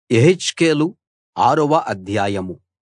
యెహెజ్కేలు ఆరవ అధ్యాయం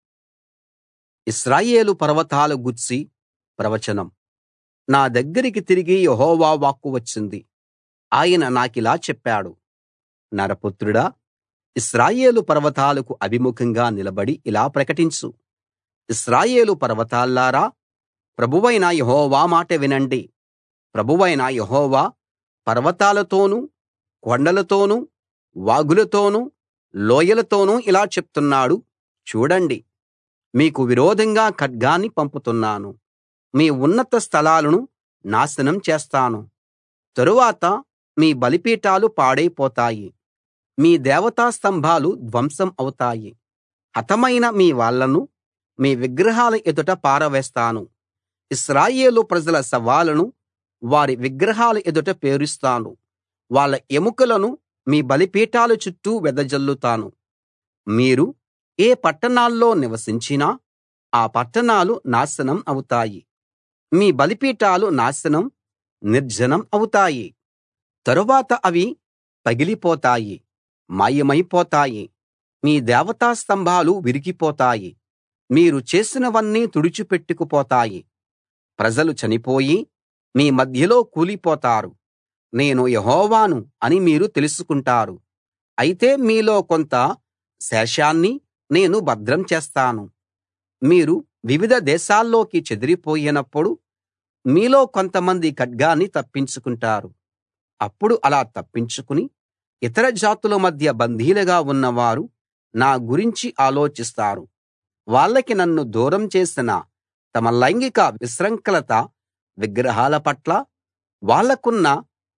ఇశ్రాయేలు పర్వతాల గూర్చి ప్రవచనం నా దగ్గరికి తిరిగి యెహోవా వాక్కు వచ్చింది ఆయన నాకిలా చెప్పాడు నరపుత్రుడా ఇశ్రాయేలు పర్వతాలకు అభిముఖంగా నిలబడి ఇలా ప్రకటించు ఇశ్రాయేలు పర్వతాల్లారా ప్రభువైన యెహోవా మాట వినండి ప్రభువైన యెహోవా పర్వతాలతోనూ కొండలతోనూ వాగులతోనూ లోయలతోనూ ఇలా చెప్తున్నాడు చూడండి మీకు విరోధంగా ఖడ్గాన్ని పంపుతున్నాను మీ ఉన్నత స్థలాలను నాశనం చేస్తాను తరువాత మీ బలిపీఠాలు పాడైపోతాయి మీ దేవతా స్తంభాలు ధ్వంసం అవుతాయి హతమైన మీ వాళ్ళను మీ విగ్రహాల ఎదుట పారవేస్తాను ఇశ్రాయేలు ప్రజల శవాలను వారి విగ్రహాల ఎదుట పేరుస్తాను వాళ్ళ ఎముకలను మీ బలిపీఠాల చుట్టూ వెదజల్లుతాను మీరు ఏ పట్టణాల్లో నివసించినా ఆ పట్టణాలు నాశనం అవుతాయి మీ బలిపీఠాలు నాశనం నిర్జనం అవుతాయి తరువాత అవి పగిలిపోతాయి మాయమైపోతాయి మీ దేవతా స్తంభాలు విరిగిపోతాయి మీరు చేసినవన్నీ తుడిచిపెట్టుకుపోతాయి ప్రజలు చనిపోయి మీ మధ్యలో కూలిపోతారు నేను యెహోవాను అని మీరు తెలుసుకుంటారు అయితే మీలో కొంత శేషాన్ని నేను భద్రం చేస్తాను మీరు వివిధ దేశాల్లోకి చెదిరిపోయినప్పుడు మీలో కొంతమంది ఖడ్గాన్ని తప్పించుకుంటారు అప్పుడు అలా తప్పించుకుని ఇతర జాతుల మధ్య బందీలుగా ఉన్నవారు నా గురించి ఆలోచిస్తారు వాళ్ళకి నన్ను దూరం చేసిన తమ లైంగిక విశృంఖలత విగ్రహాల పట్ల వాళ్ళకున్న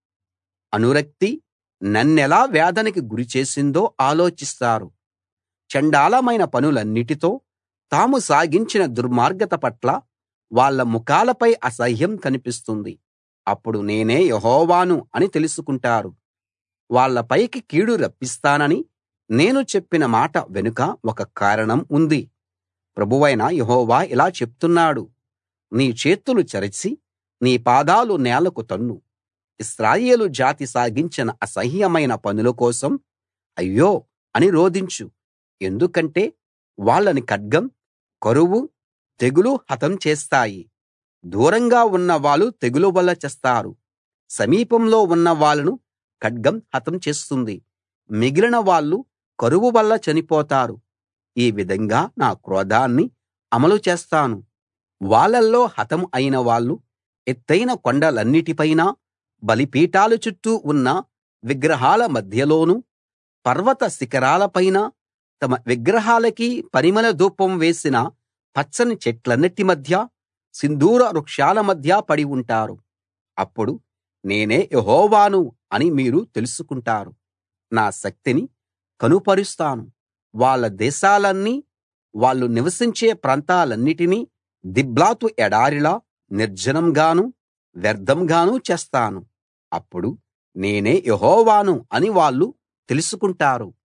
అనురక్తి నన్నెలా వేదనకి గురి చేసిందో ఆలోచిస్తారు చండాలమైన పనులన్నిటితో తాము సాగించిన దుర్మార్గత పట్ల వాళ్ళ ముఖాలపై అసహ్యం కనిపిస్తుంది అప్పుడు నేనే యెహోవాను అని తెలుసుకుంటారు వాళ్ళ పైకి కీడు రప్పిస్తానని నేను చెప్పిన మాట వెనుక ఒక కారణం ఉంది ప్రభువైన యెహోవా ఇలా చెప్తున్నాడు నీ చేతులు చరిచి నీ పాదాలు నేలకు తన్ను ఇశ్రాయేలు జాతి సాగించిన అసహ్యమైన పనుల కోసం అయ్యో అని రోదించు ఎందుకంటే వాళ్ళని ఖడ్గం కరువు తెగులు హతం చేస్తాయి దూరంగా ఉన్నవాళ్ళు తెగులు వల్ల చస్తారు సమీపంలో ఉన్న వాళ్ళను ఖడ్గం హతం చేస్తుంది మిగిలిన వాళ్ళు కరువు వల్ల చనిపోతారు ఈ విధంగా నా క్రోధాన్ని అమలు చేస్తాను వాళ్ళల్లో హతం అయిన వాళ్ళు ఎత్తయిన కొండలన్నిటిపైనా బలిపీఠాల చుట్టూ ఉన్న విగ్రహాల మధ్యలోనూ పర్వత శిఖరాలపైన తమ విగ్రహాలకి పరిమళ ధూపం వేసిన పచ్చని చెట్లన్నిటి మధ్య సింధూర వృక్షాల మధ్య పడి ఉంటారు అప్పుడు నేనే యెహోవాను అని మీరు తెలుసుకుంటారు నా శక్తిని కనుపరుస్తాను వాళ్ళ దేశాలన్నీ వాళ్ళు నివసించే ప్రాంతాలన్నిటినీ దిబ్లాతు ఎడారిలా నిర్జనంగానూ వ్యర్థంగానూ చేస్తాను అప్పుడు నేనే యెహోవాను అని వాళ్ళు తెలుసుకుంటారు